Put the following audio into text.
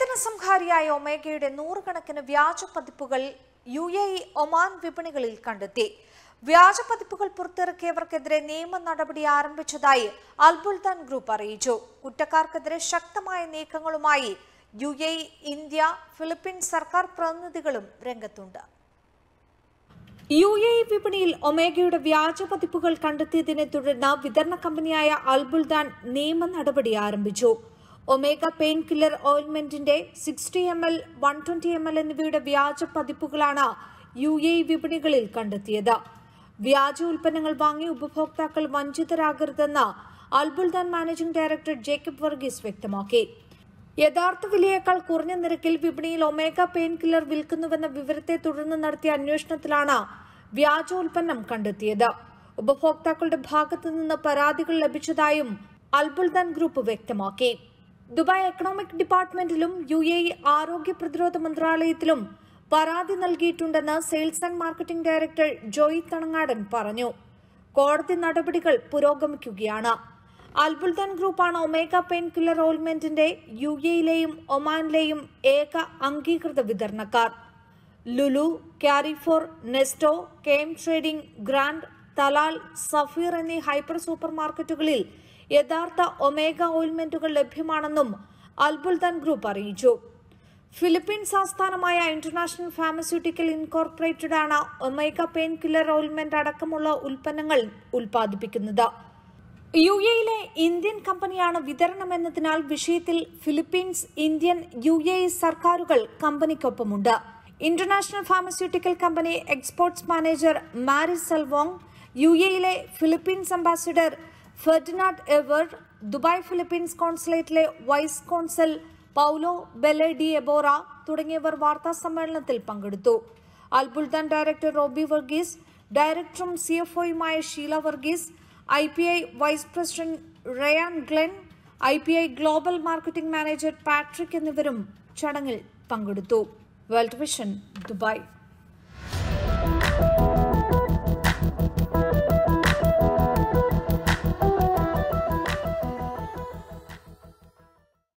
വേദനസംഹാരിയായ ഒമേഗയുടെ നൂറുകണക്കിന് വ്യാജ പതിപ്പുകൾ യു എ ഇ ഒമാൻ വിപണികളിൽ കണ്ടെത്തി വ്യാജ പതിപ്പുകൾ പുറത്തിറക്കിയവർക്കെതിരെ നിയമ നടപടി ആരംഭിച്ചതായി അൽബുൽദാൻ ഗ്രൂപ്പ് അറിയിച്ചു കുറ്റക്കാർക്കെതിരെ ശക്തമായ നീക്കങ്ങളുമായി U A E India Philippines സർക്കാർ പ്രതിനിധികളും രംഗത്തുണ്ട് യു എ ഇ വിപണിയിൽ ഒമേഗയുടെ വ്യാജ പതിപ്പുകൾ കണ്ടെത്തിയതിനെ തുടർന്ന് വിതരണ കമ്പനിയായ അൽബുൽദാൻ നിയമ നടപടി ആരംഭിച്ചു ഒമേഗ പെയിൻ കില്ലർ ഓയിൽമെന്റിന്റെ sixty M L one twenty M L എന്നിവയുടെ വ്യാജ പതിപ്പുകളാണ് യു എ ഇ വിപണികളിൽ കണ്ടെത്തിയത് വ്യാജ ഉൽപ്പന്നങ്ങൾ വാങ്ങി ഉപഭോക്താക്കൾ വഞ്ചിതരാകരുതെന്ന് Al Buldan managing director Jacob Varghese വ്യക്തമാക്കി യഥാർത്ഥ വിലയേക്കാൾ കുറഞ്ഞ നിരക്കിൽ വിപണിയിൽ ഒമേഗ പെയിൻ കില്ലർ വിൽക്കുന്നുവെന്ന വിവരത്തെ തുടർന്ന് നടത്തിയ അന്വേഷണത്തിലാണ് വ്യാജ ഉൽപ്പന്നം കണ്ടെത്തിയത് ഉപഭോക്താക്കളുടെ ഭാഗത്തു നിന്ന് പരാതികൾ ലഭിച്ചതായും അൽബുൽദാൻ ഗ്രൂപ്പ് വ്യക്തമാക്കി ദുബായ് എക്കണോമിക് ഡിപ്പാർട്ട്മെന്റിലും യു എ ഇ ആരോഗ്യ പ്രതിരോധ മന്ത്രാലയത്തിലും പരാതി നൽകിയിട്ടുണ്ടെന്ന് sales and marketing director Joy Thanangadan പറഞ്ഞു കോടതി നടപടികൾ പുരോഗമിക്കുകയാണ് അൽബുൽദാൻ ഗ്രൂപ്പാണ് ഒമേഗ പെയിൻ കില്ലർ ഓയിൽമെന്റിന്റെ യു എയിലെയും ഒമാനിലെയും ഏക അംഗീകൃത വിതരണക്കാർ Lulu Carrefour Nesto Chem trading Grand Talal Safeer എന്നീ ഹൈപ്പർ സൂപ്പർ മാർക്കറ്റുകളിൽ യഥാർത്ഥ ഒമേഗ ഓയിൽമെന്റുകൾ ലഭ്യമാണെന്നും അൽബുൽദാൻ ഗ്രൂപ്പ് അറിയിച്ചു ഫിലിപ്പീൻസ് ആസ്ഥാനമായ ഇന്റർനാഷണൽ ഫാർമസ്യൂട്ടിക്കൽ ഇൻകോർപ്പറേറ്റഡ് ആണ് ഒമേഗ പെയിൻ കില്ലർ ഓയിൽമെന്റ് അടക്കമുള്ള ഉൽപ്പന്നങ്ങൾ ഉൽപ്പാദിപ്പിക്കുന്നത് യു എയിലെ ഇന്ത്യൻ കമ്പനിയാണ് വിതരണം എന്നതിനാൽ വിഷയത്തിൽ Philippines Indian U A E സർക്കാരുകൾ കമ്പനിക്കൊപ്പമുണ്ട് international pharmaceutical company exports manager Mari Selvong U എയിലെ Philippines ambassador Ferdinand Eward Dubai Philippines കോൺസുലേറ്റിലെ vice consul Paulo Bele De Ebora തുടങ്ങിയവർ വാർത്താ സമ്മേളനത്തിൽ പങ്കെടുത്തു അൽബുൽദാൻ ഡയറക്ടർ റോബി വർഗീസ് ഡയറക്ടറും സിഎഫ്ഒയുമായ Sheela Varghese I P I vice president Ryan Glen I P I global marketing manager Patrick എന്നിവരും ചടങ്ങിൽ പങ്കെടുത്തു വേൾഡ് വിഷൻ ദുബായ്